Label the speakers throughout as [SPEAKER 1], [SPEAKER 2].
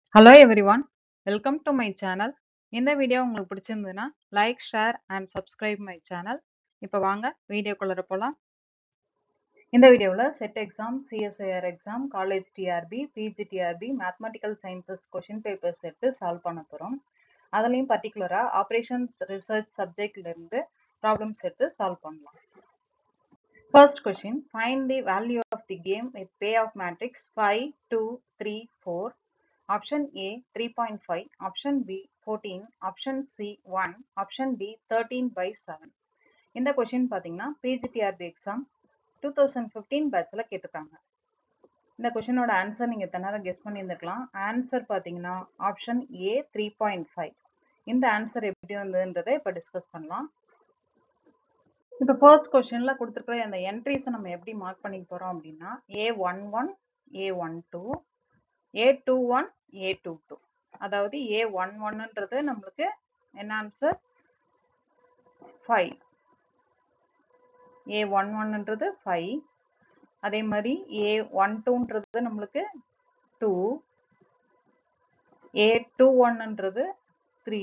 [SPEAKER 1] Hello everyone welcome to my channel இந்த video உங்களுக்கு பிடிச்சிருந்ததுன்னா like share and subscribe my channel இப்போ வாங்க வீடியோக்குள்ளே போகலாம் இந்த வீடியோவில் SET exam CSIR exam college TRB PG TRB mathematical sciences question papers எடுத்து சால்வ் பண்ண போகிறோம் அதுலேயும் பர்டிகுலராக ஆப்ரேஷன்ஸ் ரிசர்ச் சப்ஜெக்ட்லேருந்து ப்ராப்ளம்ஸ் எடுத்து சால்வ் பண்ணலாம் First question, find the value of the game with payoff matrix 5, 2, 3, 4. Option A 3.5, option B 14, option C 1, option D 13 by 7. இந்த question பார்த்தீங்கன்னா PGTRB exam two thousand fifteen பேட்சில் கேட்டிருக்காங்க இந்த கொஷினோட ஆன்சர் நீங்கள் எத்தனை நேரம் கெஸ் பண்ணியிருந்துருக்கலாம் ஆன்சர் பார்த்தீங்கன்னா option A three point five இந்த ஆன்சர் எப்படி வந்ததுன்றதை இப்போ டிஸ்கஸ் பண்ணலாம் இப்போ ஃபர்ஸ்ட் கொஸ்டின்ல கொடுத்துருக்குற அந்த என்ட்ரிஸை நம்ம எப்படி மார்க் பண்ணிக்க போறோம் அப்படின்னா A one one A one two A two one A two two அதாவது ஏ ஒன் ஒன்னுன்றது நம்மளுக்கு என்ன ஆன்சர் ஃபைவ் ஏ ஒன் ஒன்னுன்றது ஃபைவ் அதே மாதிரி ஏ ஒன் டூன்றது நம்மளுக்கு டூ ஏ டூ ஒன்னுன்றது த்ரீ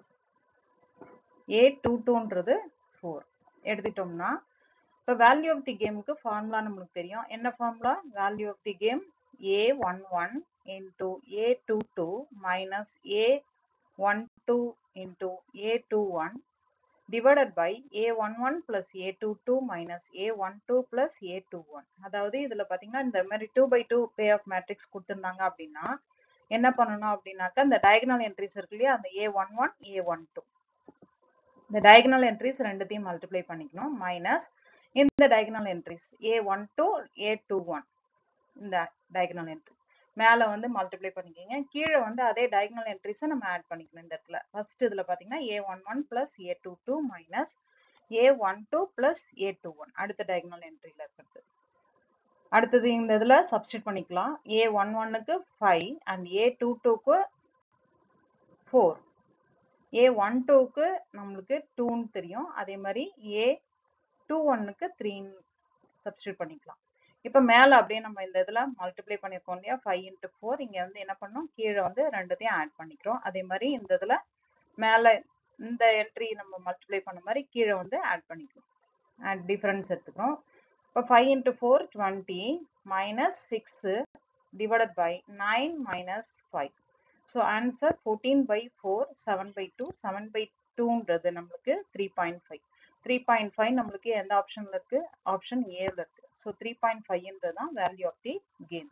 [SPEAKER 1] ஏ டூ டூன்றது ஃபோர் எடுத்துட்டோம்னா இப்போ வேல்யூ ஆஃப் தி கேமுக்கு ஃபார்முலா நம்மளுக்கு தெரியும் என்ன formula value of the game A one one into A two two minus A one two into A two one divided by A one one plus A two two minus A one two plus A two one அதாவது இதில் பார்த்தீங்கன்னா இந்த மாதிரி two by two payoff matrix கொடுத்துருந்தாங்க அப்படின்னா என்ன பண்ணணும் அப்படின்னாக்கா இந்த டயகனல் என்ட்ரிஸ் இருக்கு இல்லையா அந்த A one one A one two இந்த டயகனல் என்ட்ரிஸ் ரெண்டுத்தையும் மல்டிப்ளை பண்ணிக்கணும் மைனஸ் இந்த diagonal entries A one two A two one இந்த டயகனல் என்ட்ரி மேலே வந்து மல்டிப்ளை பண்ணிக்கிங்க கீழே வந்து அதே டயகனல் என்ட்ரிஸை நம்ம ஆட் பண்ணிக்கணும் இந்த இடத்துல ஃபர்ஸ்ட் இதில் பார்த்தீங்கன்னா A one one plus A two two minus A one two plus A two one அடுத்த டயகனல் என்ட்ரியில் இருக்கிறது அடுத்தது இந்த இதில் சப்ஸ்டியூட் பண்ணிக்கலாம் ஏ ஒன் ஒன்னுக்கு ஃபைவ் அண்ட் ஏ டூ டூக்கு ஃபோர் ஏ ஒன் டூக்கு நம்மளுக்கு டூன்னு தெரியும் அதே மாதிரி ஏ டூ ஒன்னுக்கு த்ரீன்னு சப்ஸ்டியூட் பண்ணிக்கலாம் இப்போ மேலே அப்படியே நம்ம இந்த இதில் மல்டிப்ளை பண்ணியிருக்கோம் இல்லையா ஃபைவ் இன்ட்டு ஃபோர் இங்கே வந்து என்ன பண்ணோம் கீழே வந்து ரெண்டுத்தையும் ஆட் பண்ணிக்கிறோம் அதே மாதிரி இந்த இதில் மேலே இந்த என்ட்ரி நம்ம மல்டிப்ளை பண்ண மாதிரி கீழே வந்து ஆட் பண்ணிக்கிறோம் ஆட் டிஃப்ரென்ஸ் எடுத்துக்கிறோம் இப்போ five into four twenty minus six divided by nine minus five so answer fourteen by four seven by two seven by டூன்றது நம்மளுக்கு three point five three point five நம்மளுக்கு எந்த ஆப்ஷனில் இருக்குது ஆப்ஷன் ஏவில் இருக்குது ஸோ த்ரீ பாயிண்ட் ஃபைவ்ன்றது தான் value of the game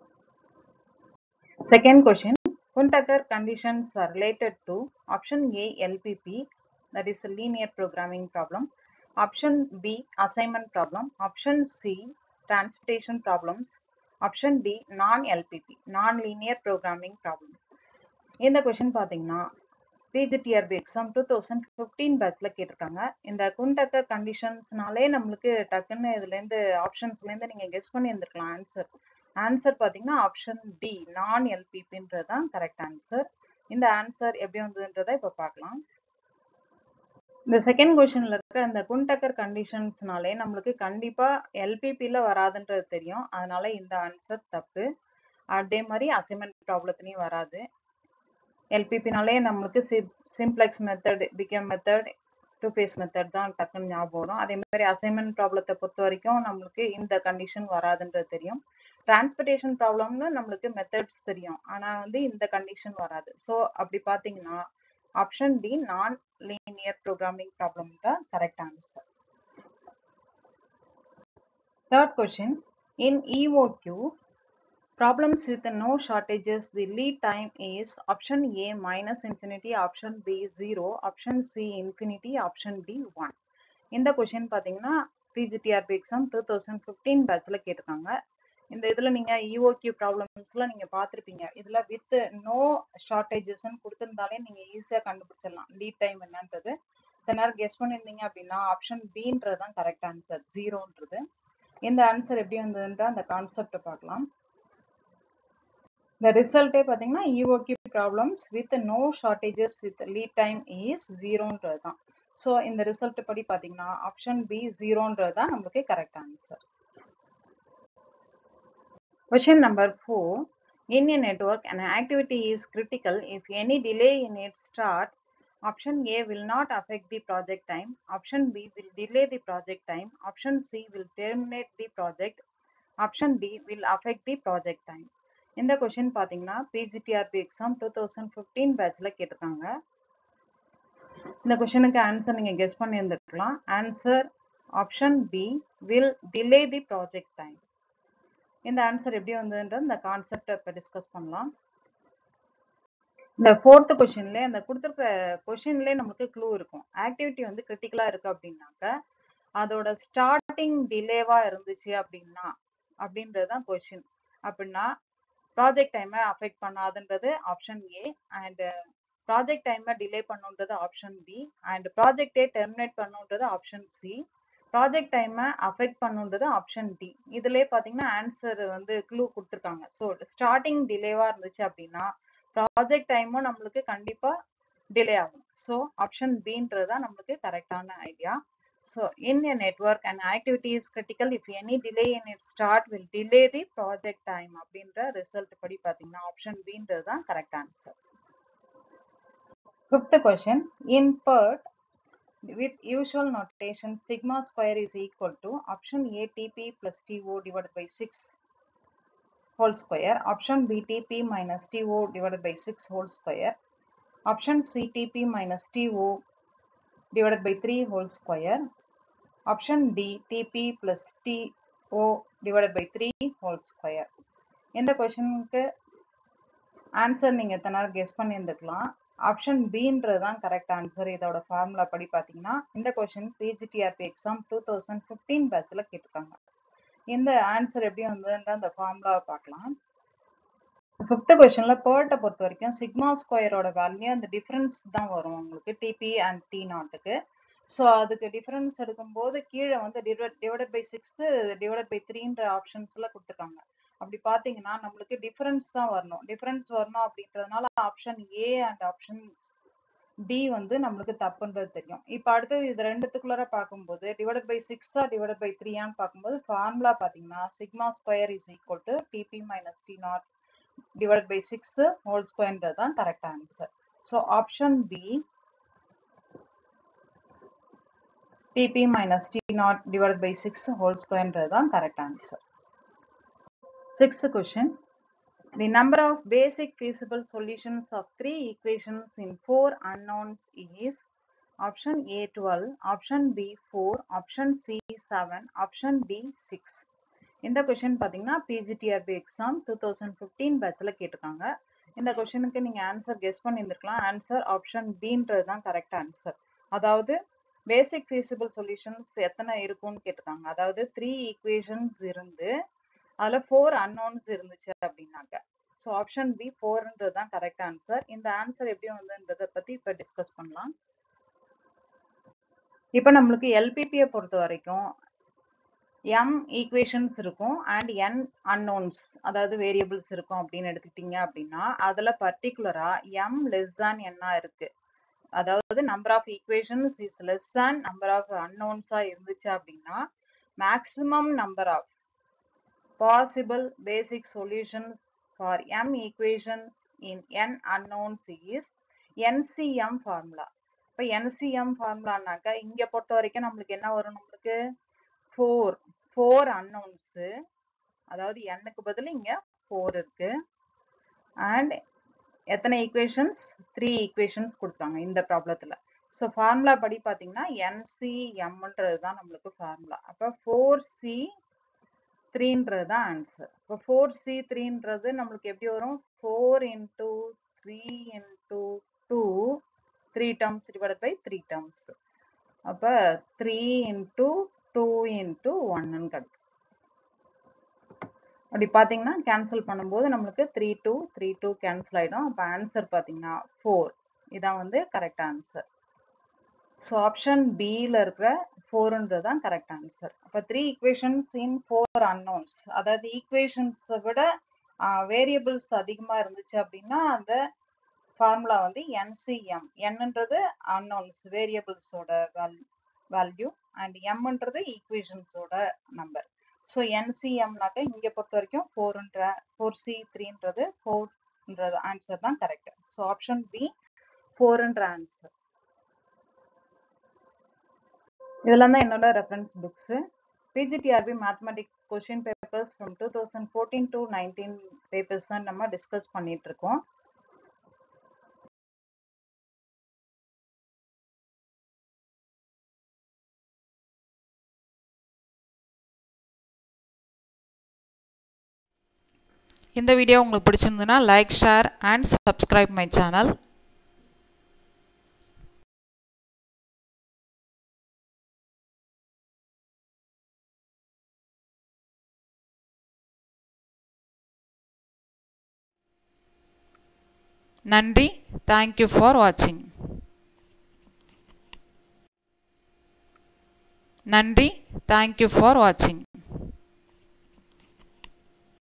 [SPEAKER 1] second question Kuhn Tucker conditions are related to option A LPP that is linear programming problem option B assignment problem option C transportation problems option D non LPP non linear programming problem இந்த question பார்த்தீங்கன்னா PGTRB exam two thousand fifteen பேட்சில் கேட்டிருக்காங்க இந்த குண்டக்கர் கண்டிஷன்ஸ்னாலே நம்மளுக்கு டக்குன்னு இதுலேருந்து ஆப்ஷன்ஸ்லேருந்து நீங்கள் guess பண்ணி இருந்திருக்கலாம் ஆன்சர் ஆன்சர் பார்த்தீங்கன்னா ஆப்ஷன் டி நான் எல்பிபின்றது தான் கரெக்ட் ஆன்சர் இந்த ஆன்சர் எப்படி வந்ததுன்றதை இப்போ பார்க்கலாம் இந்த செகண்ட் கொஷனில் இருக்க இந்த குண்டக்கர் கண்டிஷன்ஸ்னாலே நம்மளுக்கு கண்டிப்பாக எல்பிபியில் வராதுன்றது தெரியும் அதனால இந்த ஆன்சர் தப்பு அதே மாதிரி அசைன்மெண்ட் ப்ராப்ளத்துலேயும் வராது எல்பிபினாலே நம்மளுக்கு simplex method big M method two phase method தான் டக்குன்னு ஞாபகம் வரும் அதே மாதிரி அசைன்மெண்ட் ப்ராப்ளத்தை பொறுத்த வரைக்கும் நம்மளுக்கு இந்த கண்டிஷன் வராதுன்றது தெரியும் டிரான்ஸ்போர்ட்டேஷன் ப்ராப்ளம்னு நம்மளுக்கு மெத்தட்ஸ் தெரியும் ஆனால் வந்து இந்த கண்டிஷன் வராது ஸோ அப்படி பார்த்தீங்கன்னா option D non linear programming problem தான் correct answer third question in EOQ Problems with no shortages, the lead time is option A minus infinity, option B 0, option C infinity, option D 1. இந்த question பார்த்தீங்கன்னா PGTRB exam two thousand fifteen பேட்சில் கேட்டிருக்காங்க இந்த இதில் நீங்கள் EOQ ப்ராப்ளம்ஸ்லாம் நீங்கள் பார்த்துருப்பீங்க இதில் வித் நோ ஷார்ட்டேஜஸ்ன்னு கொடுத்துருந்தாலே நீங்கள் ஈஸியாக கண்டுபிடிச்சிடலாம் லீட் டைம் என்னன்றது இந்த நேரம் கெஸ் பண்ணியிருந்தீங்க அப்படின்னா ஆப்ஷன் பின்றது தான் கரெக்ட் ஆன்சர் ஜீரோன்றது இந்த ஆன்சர் எப்படி வந்ததுன்ற அந்த கான்செப்டை பார்க்கலாம் இந்த ரிசல்ட்டே பார்த்தீங்கன்னா EOQ problems with no shortages with lead time is ஜீரோன்றது தான் ஸோ இந்த ரிசல்ட் படி பார்த்தீங்கன்னா ஆப்ஷன் பி ஜீரோன்றது தான் நம்மளுக்கு correct answer Question number 4. In a network, an activity is critical if any delay in its start. Option A will not affect the project time. Option B will delay the project time. Option C will terminate the project. Option D will affect the project time. இந்த question பார்த்தீங்கன்னா PGTRB exam two thousand fifteen பேட்சில் கேட்டிருக்காங்க இந்த கொஷனுக்கு answer நீங்கள் guess பண்ணியிருந்துருக்கலாம் answer option B will delay the project time இந்த answer எப்படி வந்ததுன்ற இந்த கான்செப்டை இப்போ டிஸ்கஸ் பண்ணலாம் இந்த ஃபோர்த்து கொஷின்ல இந்த கொடுத்துருக்க கொஷின்லேயே நமக்கு க்ளூ இருக்கும் ஆக்டிவிட்டி வந்து கிரிட்டிக்கலாக இருக்கு அப்படின்னாக்க அதோட ஸ்டார்டிங் டிலேவா இருந்துச்சு அப்படின்னா அப்படின்றது தான் கொஷின் அப்படின்னா ப்ராஜெக்ட் டைமை அஃபெக்ட் பண்ணாதுன்றது ஆப்ஷன் ஏ அண்ட் ப்ராஜெக்ட் டைமை டிலே பண்ணுன்றது ஆப்ஷன் பி அண்ட் ப்ராஜெக்டே டெர்மினேட் பண்ணுன்றது ஆப்ஷன் சி ப்ராஜெக்ட் டைமை அஃபெக்ட் பண்ணுன்றது ஆப்ஷன் டி இதுலேயே பார்த்தீங்கன்னா ஆன்சர் வந்து க்ளூ கொடுத்துருக்காங்க ஸோ ஸ்டார்டிங் டிலேவா இருந்துச்சு அப்படின்னா ப்ராஜெக்ட் டைமும் நம்மளுக்கு கண்டிப்பாக டிலே ஆகும் ஸோ ஆப்ஷன் பின்றது தான் நம்மளுக்கு கரெக்டான idea so in a network and activity is critical if any delay in it start will delay the project time அப்படின்ற ரிசல்ட் படி பார்த்தீங்கன்னா ஆப்ஷன் பின்றது தான் correct answer fifth question in PERT with usual notation sigma square is equal to option A TP plus TO divided by 6 whole square option B TP minus TO divided by 6 whole square option C TP minus TO divided by 3 whole square option D TP plus TO divided by 3 whole square இந்த கொஷனுக்கு answer நீங்கள் எத்தனை நேரம் guess பண்ணியிருந்துக்கலாம் option பின்றது தான் correct answer இதோட formula படி பார்த்தீங்கன்னா இந்த question PGTRB exam two thousand fifteen பேட்சில் கேட்டிருக்காங்க இந்த ஆன்சர் எப்படி வந்ததுன்ற அந்த ஃபார்முலாவை பார்க்கலாம் ஃபிஃப்த் கொஷனில் பேர்ட்டை பொறுத்த வரைக்கும் சிக்மா ஸ்கொயரோட வேல்யூ அந்த டிஃப்ரென்ஸ் தான் வரும் உங்களுக்கு டிபி அண்ட் டி நாட்டுக்கு ஸோ அதுக்கு டிஃப்ரென்ஸ் எடுக்கும்போது கீழே வந்து divide by six divide by த்ரீன்ற ஆப்ஷன்ஸில் கொடுத்துருக்காங்க அப்படி பார்த்தீங்கன்னா நம்மளுக்கு டிஃபரன்ஸ் தான் வரணும் டிஃபரன்ஸ் வரணும் அப்படின்றதுனால option A and option D வந்து நம்மளுக்கு தப்புன்றது தெரியும் இப்போ அடுத்தது இது ரெண்டுத்துக்குள்ளார பார்க்கும்போது டிவைட் பை சிக்ஸா டிவைட் பை த்ரீயான்னு பார்க்கும்போது ஃபார்முலா பார்த்தீங்கன்னா sigma square is equal to TP minus T naught divide by six whole ஸ்கொயர்ன்றது தான் correct answer so option B TP minus T naught divide by six whole ஸ்கொயர்ன்றது தான் correct answer Sixth question. The number of basic feasible solutions of three equations in four unknowns is option A 12, option B 4, option C 7, option D 6. இந்த question பார்த்தீங்கன்னா PGTRB exam two thousand fifteen பேட்சில் கேட்டிருக்காங்க இந்த கொஷனுக்கு நீங்கள் answer guess பண்ணியிருந்துருக்கலாம் answer option பின்றது தான் கரெக்ட் ஆன்சர் அதாவது பேசிக் ஃபீஸிபிள் சொல்யூஷன்ஸ் எத்தனை இருக்கும்னு கேட்டிருக்காங்க அதாவது த்ரீ ஈக்குவேஷன்ஸ் இருந்து அதில் ஃபோர் அன்னோன்ஸ் இருந்துச்சு அப்படின்னாக்க ஸோ ஆப்ஷன் பி ஃபோர்ன்றது தான் கரெக்ட் ஆன்சர் இந்த ஆன்சர் எப்படி வந்ததுன்றதை பற்றி இப்போ டிஸ்கஸ் பண்ணலாம் இப்போ நம்மளுக்கு எல்பிபியை பொறுத்த வரைக்கும் எம் ஈக்குவேஷன்ஸ் இருக்கும் அண்ட் என் அன்னோன்ஸ் அதாவது வேரியபிள்ஸ் இருக்கும் அப்படின்னு எடுத்துக்கிட்டீங்க அப்படின்னா அதில் பர்டிகுலராக எம் லெஸ் தேன் என்ன இருக்கு அதாவது number of equations is less than number of அன்னோன்ஸாக இருந்துச்சு அப்படின்னா maximum number of possible basic solutions for m equations in n unknowns is NCM formula. இப்போ NCM ஃபார்முலானாக்கா இங்க பொறுத்த வரைக்கும் நம்மளுக்கு என்ன வரும் நம்மளுக்கு ஃபோர் ஃபோர் அன்னோன்ஸு அதாவது எண்ணுக்கு பதில் இங்க ஃபோர் இருக்கு அண்ட் எத்தனை ஈக்குவேஷன்ஸ் த்ரீ ஈக்குவேஷன்ஸ் கொடுத்தாங்க இந்த ப்ராப்ளத்தில் ஸோ ஃபார்முலா படி பார்த்தீங்கன்னா என்சிஎம்ன்றது தான் நம்மளுக்கு ஃபார்முலா அப்போ ஃபோர் சி த்ரீன்றது தான் ஆன்சர் இப்போ ஃபோர் சி த்ரீன்றது நம்மளுக்கு எப்படி வரும் four into three into two three terms divide by three terms அப்போ த்ரீ இன்டூ டூ இன்டூ ஒன்னு கிடைக்கும் அப்படி பார்த்தீங்கன்னா கேன்சல் பண்ணும்போது நம்மளுக்கு three two three two cancel ஆகிடும் அப்போ ஆன்சர் பார்த்தீங்கன்னா ஃபோர் இதான் வந்து கரெக்ட் ஆன்சர் ஸோ ஆப்ஷன் பியில் இருக்கிற ஃபோர்ன்றது தான் கரெக்ட் ஆன்சர் அப்போ three equations in four unknowns அதாவது ஈக்குவேஷன்ஸை விட வேரியபிள்ஸ் அதிகமாக இருந்துச்சு அப்படின்னா அந்த ஃபார்முலா வந்து என்சிஎம் என்னன்றது அன்னோன்ஸ் வேரியபிள்ஸோட வேல் வேல்யூ அண்ட் எம்ன்றது ஈக்குவேஷன்ஸோட நம்பர் ஸோ என்சிஎம்னாக்க இங்கே பொறுத்த வரைக்கும் ஃபோர்ன்ற ஃபோர் சி த்ரீன்றது ஃபோர்ன்றது ஆன்சர் தான் கரெக்ட் ஸோ ஆப்ஷன் பி ஃபோர்ன்ற ஆன்சர் இதெல்லாம் தான் என்னோட reference books PGTRB mathematic question papers from two thousand fourteen to nineteen papers தான் நம்ம டிஸ்கஸ் பண்ணிட்டு இருக்கோம்
[SPEAKER 2] இந்த வீடியோ உங்களுக்கு பிடிச்சிருந்ததுன்னா like share and subscribe my channel நன்றி தேங்க்யூ ஃபார் வாட்சிங் நன்றி தேங்க்யூ ஃபார் வாட்சிங்